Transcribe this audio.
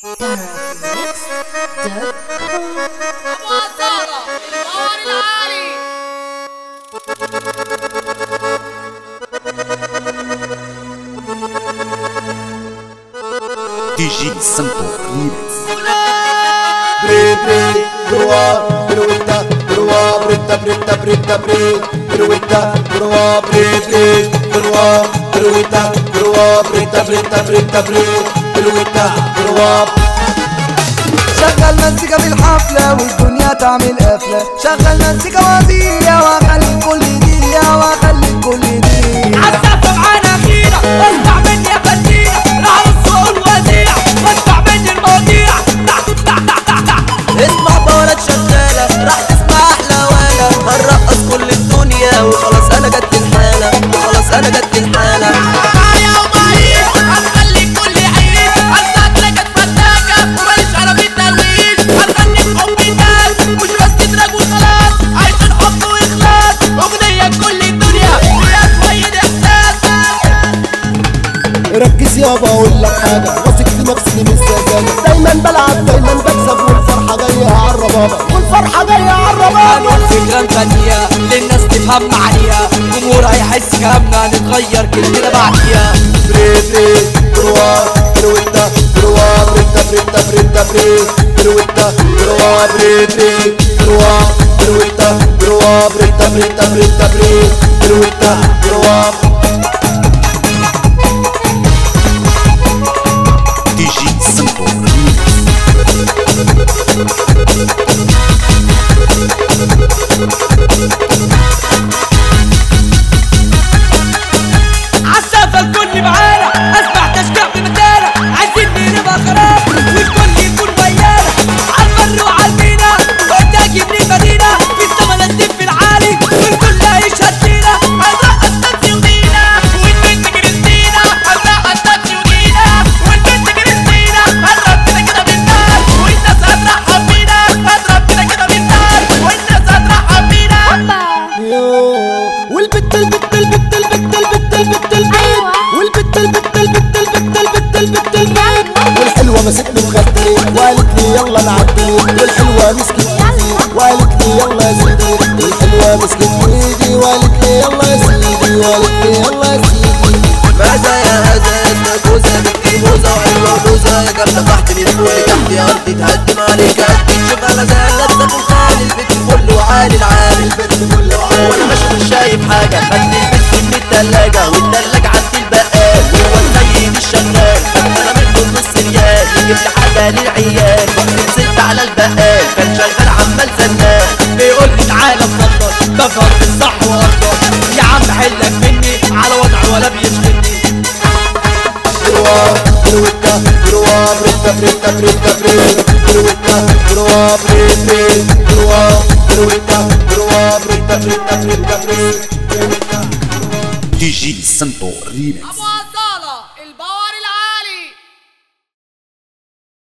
دي جي سانتو ريمكس Bre, bre, brua, bruita, brua, brita, brita, brita, bre, bruita, brua, bre, bre, brua, bruita, brua, brita, brita, brita, bre, bruita, brua. شغل مزيكا بالحفلة والدنيا تعمل قفلة شغل مزيكا وزية واخلي الكل دية واخلي الكل دية عالسقف معانا خيرة اسمع مني يا فتيرة راح السوق الوزيع واسمع مني المواضيع تحت تحت تحت تحت اسمع بورات شغالة راح تسمع أحلى ولا هنرقص كل الدنيا وخلاص أنا جت الحالة وخلاص أنا جت الحالة معايا ومعيش هنخلي الكل يعيش هنساك لك فتاكة وماليش عربي تلويش هنغني بحب الناس مش بس تدرج وخلاص عايشين حب واخلاص اغنية لكل الدنيا فيها شوية احساس ركز يابا اقول لك حاجة واثق في نفسي مش سذاجة دايما بلعب دايما بكسب والفرحة جاية عالربابة والفرحة جاية عالربابة هنقول فكرة مفنية للناس تفهم معانيها جمهور هيحس كلامنا نتغير كلنا بعديها Bre, bre, brua, bruita, brua, brita, brita, brita, bre, bruita, brua, bre, bre, brua, bruita, brua, brita, brita, brita, bre, bruita, brua. دي جي سانتو ريمكس عالسقف الكل معانا اسمع تشجيع بمتانا عايزين نبقى خراب والكل يكون ويانا عالبر وعالمينا وانت جيب لي مدينة في السما نسيب في العالي والكل هيشهد لينا هنرقص نفسي ودينا والبنت كريستينا هنرقص نفسي ودينا والبنت كريستينا هنضرب كده كده بالنار والناس هترحب بينا هنضرب كده كده بالنار والناس هترحب بينا والبت البت البت البت البت البت البت والبت البت البت البت البت البت البت والحلوة مسكني بخدي وقالت لي يلا نعدي والحلوة مسكت ايدي وقالت لي يلا يا سيدي والحلوة مسكت ايدي وقالت لي يلا يا سيدي وقالت لي يلا يا سيدي ماذا يا هذا اسمك موزة بنتي موزة وحلوة موزة يا جنة تحت من فوق تحت يا أرضي تهدم عليك هدي شوف على زي لابسة الخال البيت الفل وعالي العالي البيت الفل وعالي وأنا ماشي مش شايف حاجة خدت البيت من التلاجة والتلاجة عند البقال هو السيد الشغال خدت أنا منه نص ريال يجيب لي حاجة للعيال نزلت على البقال كان شغال عمال زنان بيقول لي تعالى اتفضل بفهم في الصح وأفضل يا عم حلك مني على وضعي ولا بيشغلني Brua, bruita, brua, brita, brita, brita, bre, bruita, brua, bre, bre, brua, bruita, brua, brita, brita, brita, bre, bruita. دي جي سانتو ريمكس